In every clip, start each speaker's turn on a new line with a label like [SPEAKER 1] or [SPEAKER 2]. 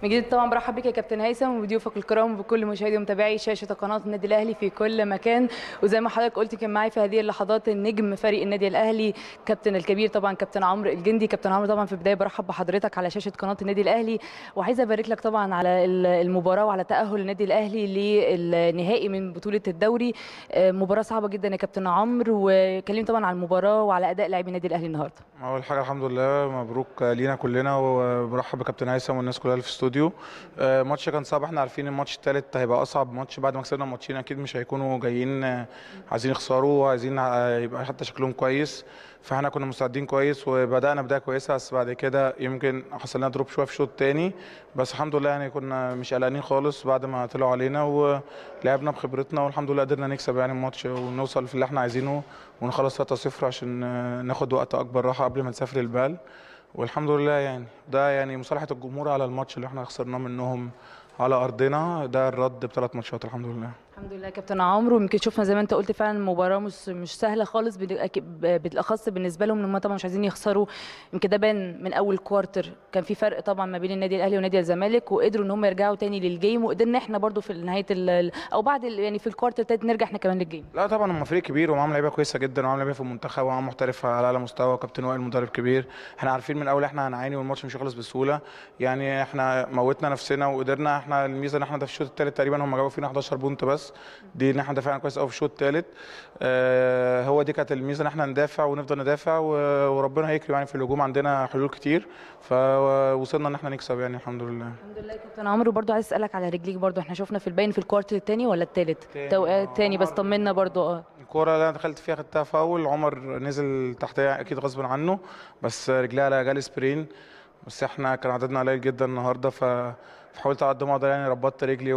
[SPEAKER 1] من جديد طبعا برحب بك يا كابتن هيثم وبضيوفك الكرام وبكل مشاهدي ومتابعي شاشه قناه النادي الاهلي في كل مكان وزي ما حضرتك قلت كان معايا في هذه اللحظات النجم فريق النادي الاهلي كابتن الكبير طبعا كابتن عمرو الجندي كابتن عمرو طبعا في البدايه برحب بحضرتك على شاشه قناه النادي الاهلي وعايزه ابارك لك طبعا على المباراه وعلى تاهل النادي الاهلي للنهائي من بطوله الدوري مباراه صعبه جدا يا كابتن عمرو وكلمني طبعا على المباراه وعلى اداء لاعبي النادي الاهلي النهارده
[SPEAKER 2] اول حاجه الحمد لله مبروك لينا كلنا وبرحب بكابتن هيثم والناس كلها اللي في الاستوديو الماتش كان صعب احنا عارفين الماتش الثالث هيبقى اصعب ماتش بعد ما كسبنا ماتشين اكيد مش هيكونوا جايين عايزين يخسروا وعايزين يبقى حتى شكلهم كويس فاحنا كنا مستعدين كويس وبدانا بدايه كويسه بس بعد كده يمكن حصل لنا دروب شويه في الشوط الثاني بس الحمد لله يعني كنا مش قلقانين خالص بعد ما طلعوا علينا ولعبنا بخبرتنا والحمد لله قدرنا نكسب يعني الماتش ونوصل في اللي احنا عايزينه ونخلص 3-0 عشان ناخد وقت اكبر راحه قبل ما نسافر البال والحمد لله يعني ده يعني مصالحه الجمهور على الماتش اللي احنا خسرناه منهم على ارضنا ده الرد بثلاث ماتشات الحمد لله
[SPEAKER 1] الحمد لله كابتن عمرو يمكن شفنا زي ما انت قلت فعلا المباراه مش مش سهله خالص بالاخص بالنسبه لهم ان هم طبعا مش عايزين يخسروا يمكن ده بان من اول كوارتر كان في فرق طبعا ما بين النادي الاهلي ونادي الزمالك وقدروا ان هم يرجعوا تاني للجيم وقدرنا احنا برده في نهايه او بعد يعني في الكوارتر الثالث نرجع احنا كمان للجيم
[SPEAKER 2] لا طبعا هم فريق كبير ومعاهم لعيبه كويسه جدا ومعاهم لعيبه في المنتخب ومعاهم محترف على اعلى مستوى كابتن وائل مدرب كبير احنا عارفين من الاول احنا هنعاني والماتش مش هيخلص بسهوله يعني احنا موتنا نفسنا وقدرنا احنا الميزه ان احنا ده في الشوط الثالث تقريبا هم جابوا فينا 11 بونت بس دي ان احنا دافعنا كويس قوي في الشوط الثالث آه هو دي كانت الميزه ان احنا ندافع ونفضل ندافع وربنا هيكرم يعني في الهجوم عندنا حلول كتير فوصلنا ان احنا نكسب يعني الحمد لله
[SPEAKER 1] الحمد لله كابتن عمرو برضو عايز اسالك على رجليك برضو احنا شفنا في الباين في الكوارتر الثاني ولا الثالث الثاني بس طمنا برضو اه
[SPEAKER 2] الكوره اللي انا دخلت فيها خدتها فاول عمر نزل تحتها اكيد غصب عنه بس رجليها على جالي سبرين بس احنا كان عددنا قليل جدا النهارده ف فحاولت على قد ما اقدر يعني ربطت رجلي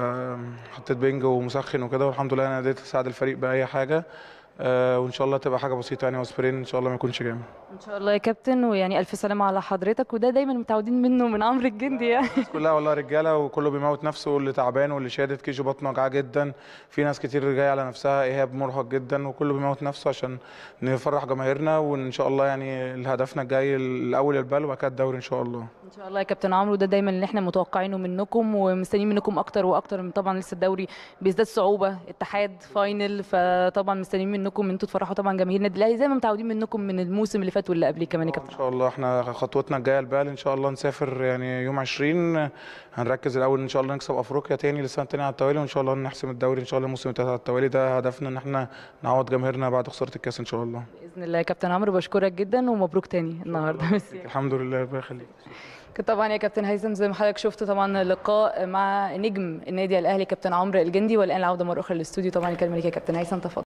[SPEAKER 2] وحطيت بنج ومسخن وكده والحمد لله انا قدرت اساعد الفريق باي حاجه آه وان شاء الله تبقى حاجه بسيطه يعني وسبرين ان شاء الله ما يكونش جامد
[SPEAKER 1] ان شاء الله يا كابتن ويعني الف سلامه على حضرتك وده دايما متعودين منه من عمرو الجندي يعني
[SPEAKER 2] الناس كلها والله رجاله وكله بيموت نفسه واللي تعبان واللي شادد كيجو بطنه وجعاه جدا في ناس كتير جايه على نفسها ايهاب مرهق جدا وكله بيموت نفسه عشان نفرح جماهيرنا وان شاء الله يعني هدفنا الجاي الاول البال وبعد كده الدوري ان شاء الله
[SPEAKER 1] ان شاء الله يا كابتن عمرو ده دايما اللي احنا متوقعينه منكم ومستنيين منكم اكتر واكتر طبعا لسه الدوري بيزداد صعوبه اتحاد فاينل فطبعا مستنيين منكم ان انتوا تفرحوا طبعا جماهير النادي الاهلي زي ما متعودين منكم من الموسم اللي فات واللي قبليه كمان يا كابتن
[SPEAKER 2] ان شاء الله احنا خطوتنا الجايه البال ان شاء الله نسافر يعني يوم 20 هنركز الاول ان شاء الله نكسب افريقيا تاني لسنه تانية على التوالي وان شاء الله نحسم الدوري ان شاء الله الموسم التالت على التوالي ده هدفنا ان احنا نعوض جماهيرنا بعد خساره الكاس ان شاء الله
[SPEAKER 1] باذن الله يا كابتن عمرو بشكرك جدا ومبروك تاني النهارده
[SPEAKER 2] الحمد لله ربنا يخليك
[SPEAKER 1] طبعا يا كابتن هيثم زي ما حضرتك شفت طبعا لقاء مع نجم النادي الاهلي كابتن عمرو الجندي والان العوده مره اخرى للاستوديو طبعا الكلمه ليك يا كابتن هيثم تفضل